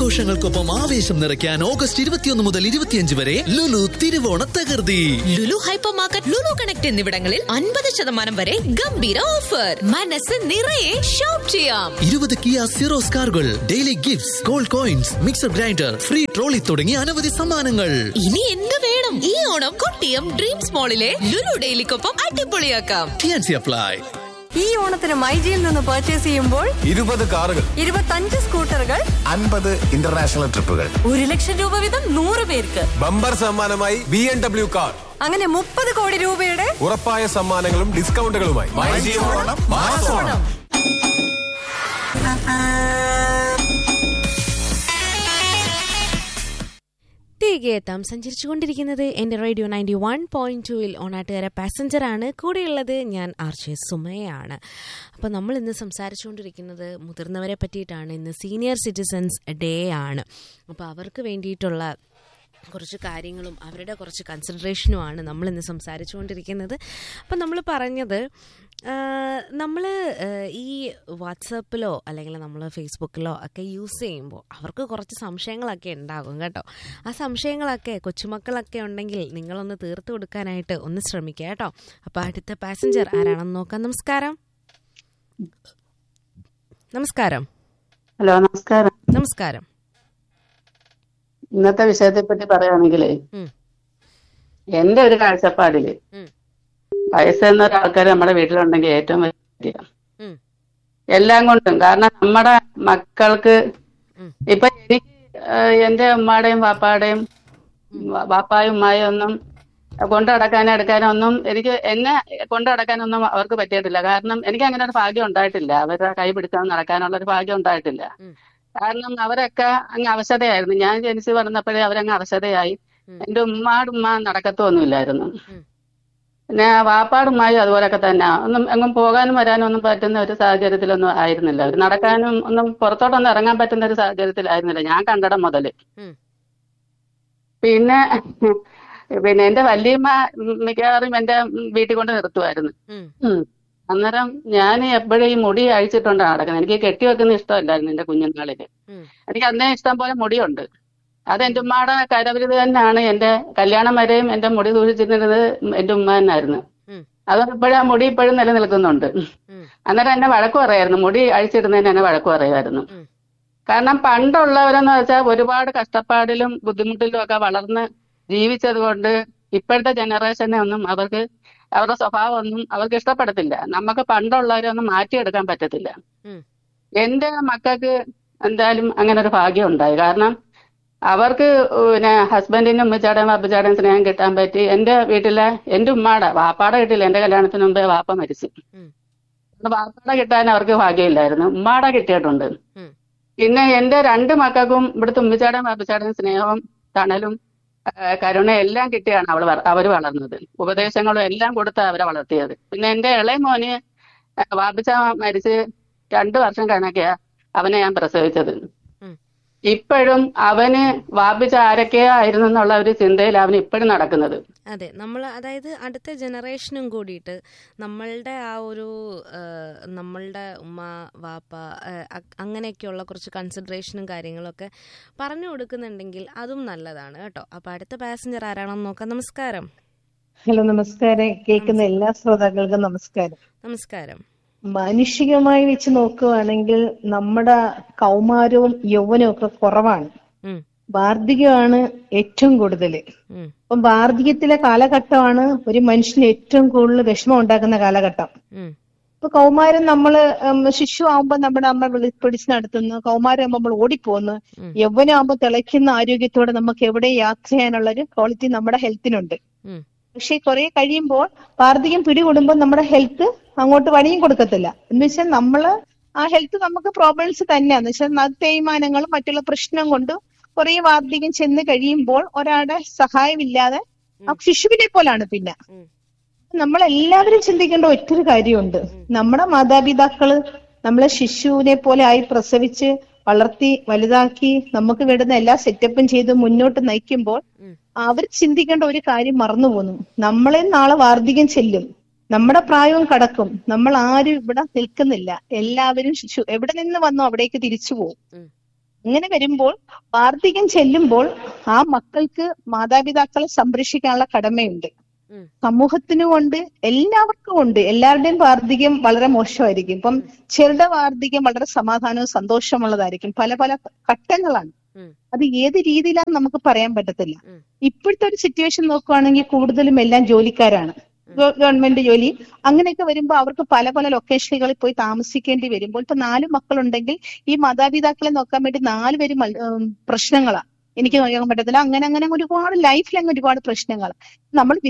ആഘോഷങ്ങൾക്കൊപ്പം ആവേശം നിറയ്ക്കാൻ ഓഗസ്റ്റ് ഇരുപത്തിയൊന്ന് മുതൽ ഇരുപത്തിയഞ്ച് വരെ ലുലു തിരുവോണ തകർത്തി Lulu hypermarket Lulu connect എന്നിവിടങ്ങളിൽ അൻപത് ശതമാനം വരെ ഗംഭീര ഓഫർ മനസ്സ് നിറയെ ഷോപ്പ് ചെയ്യാം ഇരുപത് കിയ സിറോസ് കാറുകൾ daily gifts gold coins mixer grinder free trolley തുടങ്ങി അനവധി സമ്മാനങ്ങൾ ഇനി എന്ത് വേണം ഈ ഓണം കൊട്ടിയം ഡ്രീംസ് മോളിലെ ലുലു ഡെയിലിക്കൊപ്പം അടിപൊളിയാക്കാം ടിയാൻസി അപ്ലൈ ഈ ഓണത്തിന് മൈജിയിൽ നിന്ന് പർച്ചേസ് ചെയ്യുമ്പോൾ ഇരുപത് കാറുകൾ ഇരുപത്തഞ്ച് സ്കൂട്ടറുകൾ അൻപത് ഇന്റർനാഷണൽ ട്രിപ്പുകൾ ഒരു ലക്ഷം രൂപ വീതം നൂറ് പേർക്ക് ബമ്പർ സമ്മാനമായി ബി എം ഡബ്ല്യു കാർ അങ്ങനെ മുപ്പത് കോടി രൂപയുടെ ഉറപ്പായ സമ്മാനങ്ങളും ഡിസ്കൗണ്ടുകളുമായി ഓണം തിരികെ എത്താം സഞ്ചരിച്ചുകൊണ്ടിരിക്കുന്നത് എൻ്റെ റേഡിയോ നയൻറ്റി വൺ പോയിന്റ് ടുവിൽ ഓണാട്ടുകാര പാസഞ്ചറാണ് കൂടെയുള്ളത് ഞാൻ ആർഷെ സുമയാണ് അപ്പോൾ നമ്മൾ ഇന്ന് സംസാരിച്ചുകൊണ്ടിരിക്കുന്നത് മുതിർന്നവരെ പറ്റിയിട്ടാണ് ഇന്ന് സീനിയർ സിറ്റിസൺസ് ഡേ ആണ് അപ്പോൾ അവർക്ക് വേണ്ടിയിട്ടുള്ള കുറച്ച് കാര്യങ്ങളും അവരുടെ കുറച്ച് കൺസിഡറേഷനുമാണ് നമ്മൾ ഇന്ന് സംസാരിച്ചുകൊണ്ടിരിക്കുന്നത് അപ്പം നമ്മൾ പറഞ്ഞത് നമ്മൾ ഈ വാട്സപ്പിലോ അല്ലെങ്കിൽ നമ്മൾ ഫേസ്ബുക്കിലോ ഒക്കെ യൂസ് ചെയ്യുമ്പോൾ അവർക്ക് കുറച്ച് സംശയങ്ങളൊക്കെ ഉണ്ടാകും കേട്ടോ ആ സംശയങ്ങളൊക്കെ കൊച്ചുമക്കളൊക്കെ ഉണ്ടെങ്കിൽ നിങ്ങളൊന്ന് തീർത്തു കൊടുക്കാനായിട്ട് ഒന്ന് ശ്രമിക്കുക കേട്ടോ അപ്പോൾ അടുത്ത പാസഞ്ചർ ആരാണെന്ന് നോക്കാം നമസ്കാരം നമസ്കാരം ഹലോ നമസ്കാരം നമസ്കാരം ഇന്നത്തെ വിഷയത്തെ പറ്റി പറയുകയാണെങ്കിലേ ഉം. എന്റെ ഒരു കാഴ്ചപ്പാടില് ഉം. വയസ്സെന്ന ഒരാൾക്കാർ നമ്മുടെ വീട്ടിലുണ്ടെങ്കിൽ ഏറ്റവും വലിയ ഉം. എല്ലാം കൊണ്ടും കാരണം നമ്മുടെ മക്കൾക്ക് ഉം. ഇപ്പൊ എനിക്ക് ഏഹ്, എന്റെ ഉമ്മാടെയും പാപ്പാടെയും വ- വാപ്പായും ഉമ്മായും ഒന്നും കൊണ്ടു നടക്കാനോ എടുക്കാനോ ഒന്നും എനിക്ക് എന്നെ കൊണ്ടു നടക്കാനൊന്നും അവർക്ക് പറ്റിയിട്ടില്ല കാരണം എനിക്ക് അങ്ങനെ ഒരു ഭാഗ്യം ഉണ്ടായിട്ടില്ല അവരുടെ കൈ പിടിച്ചാൽ നടക്കാനുള്ള ഒരു ഭാഗ്യം ഉണ്ടായിട്ടില്ല ഉം. കാരണം അവരൊക്കെ അങ്ങ് അവശതയായിരുന്നു ഞാൻ ജനിച്ചു പറഞ്ഞപ്പോഴേ അവരങ്ങ് അവശതയായി ഉം. എന്റെ ഉമ്മാടുമ്മ നടക്കത്തൊന്നുമില്ലായിരുന്നു ഉം. പിന്നെ വാപ്പാടുമ്മായും അതുപോലൊക്കെ തന്നെ ഒന്നും എങ്ങും പോകാനും വരാനും ഒന്നും പറ്റുന്ന ഒരു സാഹചര്യത്തിലൊന്നും ആയിരുന്നില്ല അവർ നടക്കാനും ഒന്നും പുറത്തോട്ടൊന്നും ഇറങ്ങാൻ പറ്റുന്ന ഒരു സാഹചര്യത്തിലായിരുന്നില്ല ഞാൻ കണ്ടിടം മുതല് ഉം. പിന്നെ പിന്നെ എന്റെ വല്യമ്മ മിക്കവാറും എന്റെ വീട്ടിൽ കൊണ്ട് നിർത്തുമായിരുന്നു ഉം. ഉം. അന്നേരം ഞാൻ എപ്പോഴും ഈ മുടി അഴിച്ചിട്ടുണ്ടാണ് നടക്കുന്നത് എനിക്ക് കെട്ടി വെക്കുന്ന ഇഷ്ടമല്ലായിരുന്നു എന്റെ കുഞ്ഞുനാളില് ഉം. എനിക്ക് എനിക്ക് അന്നേ ഇഷ്ടം പോലെ മുടിയുണ്ട് അത് എന്റെ ഉമ്മയുടെ കരവിരുത് തന്നെയാണ് എന്റെ കല്യാണം വരെയും എന്റെ മുടി സൂക്ഷിച്ചിരുന്നത് എന്റെ ഉമ്മ തന്നെയായിരുന്നു ഉം. അതുകൊണ്ട് ഇപ്പോഴും ആ മുടി ഇപ്പോഴും നിലനിൽക്കുന്നുണ്ട് ഉം. അന്നേരം എന്നെ വഴക്ക് പറയായിരുന്നു മുടി അഴിച്ചിടുന്നതിന് എന്നെ വഴക്ക് പറയുമായിരുന്നു ഉം. കാരണം പണ്ടുള്ളവരെന്ന് വെച്ചാൽ ഒരുപാട് കഷ്ടപ്പാടിലും ബുദ്ധിമുട്ടിലും ഒക്കെ വളർന്ന് ജീവിച്ചത് കൊണ്ട് ഇപ്പോഴത്തെ ജനറേഷനെ ഒന്നും അവർക്ക് അവരുടെ സ്വഭാവം ഒന്നും അവർക്ക് ഇഷ്ടപ്പെടത്തില്ല നമുക്ക് പണ്ടുള്ളവരെ ഒന്നും മാറ്റിയെടുക്കാൻ പറ്റത്തില്ല ഉം. എന്റെ മക്കൾക്ക് എന്തായാലും അങ്ങനെ ഒരു ഭാഗ്യം ഉണ്ടായി കാരണം അവർക്ക് പിന്നെ ഹസ്ബൻഡിനും ഉമ്മച്ചാടേയും വാപ്പച്ചാടേയും സ്നേഹം കിട്ടാൻ പറ്റി എന്റെ വീട്ടിലെ എന്റെ ഉമ്മാടെ വാപ്പാടെ വീട്ടിൽ എന്റെ കല്യാണത്തിന് മുമ്പേ വാപ്പ മരിച്ചു ഉം. അതുകൊണ്ട് വാപ്പാടെ കിട്ടാൻ അവർക്ക് ഭാഗ്യമില്ലായിരുന്നു ഉമ്മാടെ കിട്ടിയിട്ടുണ്ട് ഉം. പിന്നെ എന്റെ രണ്ട് മക്കൾക്കും ഇവിടുത്തെ ഉമ്മച്ചാടേയും വാപ്പച്ചാടേയും സ്നേഹവും തണലും ആ, കരുണയും എല്ലാം കിട്ടിയാണ് അവൾ അവര് വളർന്നത് ഉപദേശങ്ങളും എല്ലാം കൊടുത്ത അവരെ വളർത്തിയത് പിന്നെ എന്റെ ഇളയ മോന് വാപ്പിച്ച മരിച്ച് രണ്ടു വർഷം കണക്കെയാ അവനെ ഞാൻ പ്രസവിച്ചത് ഉം. ഇപ്പോഴും അവന് വാപ്പിച്ച ആരൊക്കെയോ ആയിരുന്നു എന്നുള്ള ഒരു ചിന്തയിൽ അവൻ ഇപ്പോഴും നടക്കുന്നത് അതെ നമ്മൾ അതായത് അടുത്ത ജനറേഷനും കൂടിയിട്ട് നമ്മളുടെ ആ ഒരു ആ, നമ്മളുടെ ഉമ്മ വാപ്പ ആ, അ- അങ്ങനെയൊക്കെയുള്ള കുറച്ച് കൺസിഡറേഷനും കാര്യങ്ങളൊക്കെ പറഞ്ഞു കൊടുക്കുന്നുണ്ടെങ്കിൽ അതും നല്ലതാണ് കേട്ടോ അപ്പോൾ അടുത്ത പാസഞ്ചർ ആരാണെന്ന് നോക്കാം നമസ്കാരം ഹലോ നമസ്കാരം കേൾക്കുന്ന എല്ലാ ശ്രോതാക്കൾക്കും നമസ്കാരം നമസ്കാരം മാനുഷികമായി വെച്ച് നോക്കുകയാണെങ്കിൽ നമ്മുടെ കൗമാരവും യൗവനവും ഒക്കെ കുറവാണ് ഉം, വാർദ്ധക്യമാണ് ഏറ്റവും കൂടുതൽ ഉം, അപ്പം വാർദ്ധക്യത്തിലെ കാലഘട്ടമാണ് ഒരു മനുഷ്യന് ഏറ്റവും കൂടുതൽ വിഷമം ഉണ്ടാക്കുന്ന കാലഘട്ടം ഉം, ഇപ്പൊ കൗമാരം നമ്മള് ഉം, ശിശു ആവുമ്പോ നമ്മുടെ അമ്മ വിളി പിടിച്ച് നടത്തുന്നു കൗമാരം ആകുമ്പോൾ നമ്മൾ ഓടിപ്പോകുന്നു ഉം. യൗവനം ആകുമ്പോൾ തിളയ്ക്കുന്ന ആരോഗ്യത്തോടെ നമുക്ക് എവിടെ യാത്ര ചെയ്യാനുള്ള ഒരു ക്വാളിറ്റി നമ്മുടെ ഹെൽത്തിനുണ്ട് ഉം, പക്ഷെ കുറെ കഴിയുമ്പോൾ വാർദ്ധക്യം പിടികൂടുമ്പോൾ നമ്മുടെ ഹെൽത്ത് അങ്ങോട്ട് വഴിയും കൊടുക്കത്തില്ല എന്ന് വെച്ചാൽ നമ്മള് ആ ഹെൽത്ത് നമുക്ക് പ്രോബ്ലംസ് തന്നെയാന്ന് വെച്ചാൽ അത് തേയ്മാനങ്ങളും മറ്റുള്ള പ്രശ്നം കൊണ്ട് കുറെ വാർദ്ധക്യം ചെന്ന് കഴിയുമ്പോൾ ഒരാളുടെ സഹായമില്ലാതെ ആ ശിശുവിനെ പോലാണ് പിന്നെ ഉം. നമ്മൾ എല്ലാവരും ചിന്തിക്കേണ്ട ഒറ്റൊരു കാര്യമുണ്ട് നമ്മുടെ മാതാപിതാക്കള് നമ്മളെ ശിശുവിനെ പോലെ ആയി പ്രസവിച്ച് വളർത്തി വലുതാക്കി നമുക്ക് വേണ്ടുന്ന എല്ലാ സെറ്റപ്പും ചെയ്ത് മുന്നോട്ട് നയിക്കുമ്പോൾ ഉം. അവർ ചിന്തിക്കേണ്ട ഒരു കാര്യം മറന്നു പോന്നു നമ്മളെ നാളെ വാർദ്ധക്യം ചെല്ലും നമ്മുടെ പ്രായവും കടക്കും നമ്മൾ ആരും ഇവിടെ നിൽക്കുന്നില്ല എല്ലാവരും ശിശു എവിടെ നിന്ന് വന്നോ അവിടേക്ക് തിരിച്ചു പോകും ഉം. ഇങ്ങനെ വരുമ്പോൾ വാർദ്ധക്യം ചെല്ലുമ്പോൾ ആ മക്കൾക്ക് മാതാപിതാക്കളെ സംരക്ഷിക്കാനുള്ള കടമയുണ്ട് ഉം. സമൂഹത്തിനും ഉണ്ട് എല്ലാവർക്കും ഉണ്ട് എല്ലാവരുടെയും വാർദ്ധക്യം വളരെ മോശമായിരിക്കും ഇപ്പം ചെറുടെ വാർദ്ധക്യം വളരെ സമാധാനവും സന്തോഷമുള്ളതായിരിക്കും പല പല ഘട്ടങ്ങളാണ് ഉം. അത് ഏത് രീതിയിലാന്ന് നമുക്ക് പറയാൻ പറ്റത്തില്ല ഉം. ഇപ്പോഴത്തെ ഒരു സിറ്റുവേഷൻ നോക്കുവാണെങ്കിൽ കൂടുതലും എല്ലാം ജോലിക്കാരാണ് ഗവ- ഗവൺമെന്റ് ജോലി അങ്ങനെയൊക്കെ വരുമ്പോൾ അവർക്ക് പല പല ലൊക്കേഷനുകളിൽ പോയി താമസിക്കേണ്ടി വരുമ്പോൾ ഇപ്പൊ നാല് മക്കളുണ്ടെങ്കിൽ ഈ മാതാപിതാക്കളെ നോക്കാൻ വേണ്ടി നാല് പേര് മൽ- ഉം, പ്രശ്നങ്ങളാ എനിക്ക് നോക്കാൻ പറ്റത്തില്ല അങ്ങനെ അങ്ങനെ ഒരുപാട് ലൈഫിൽ അങ്ങ് ഒരുപാട് പ്രശ്നങ്ങൾ നമ്മൾ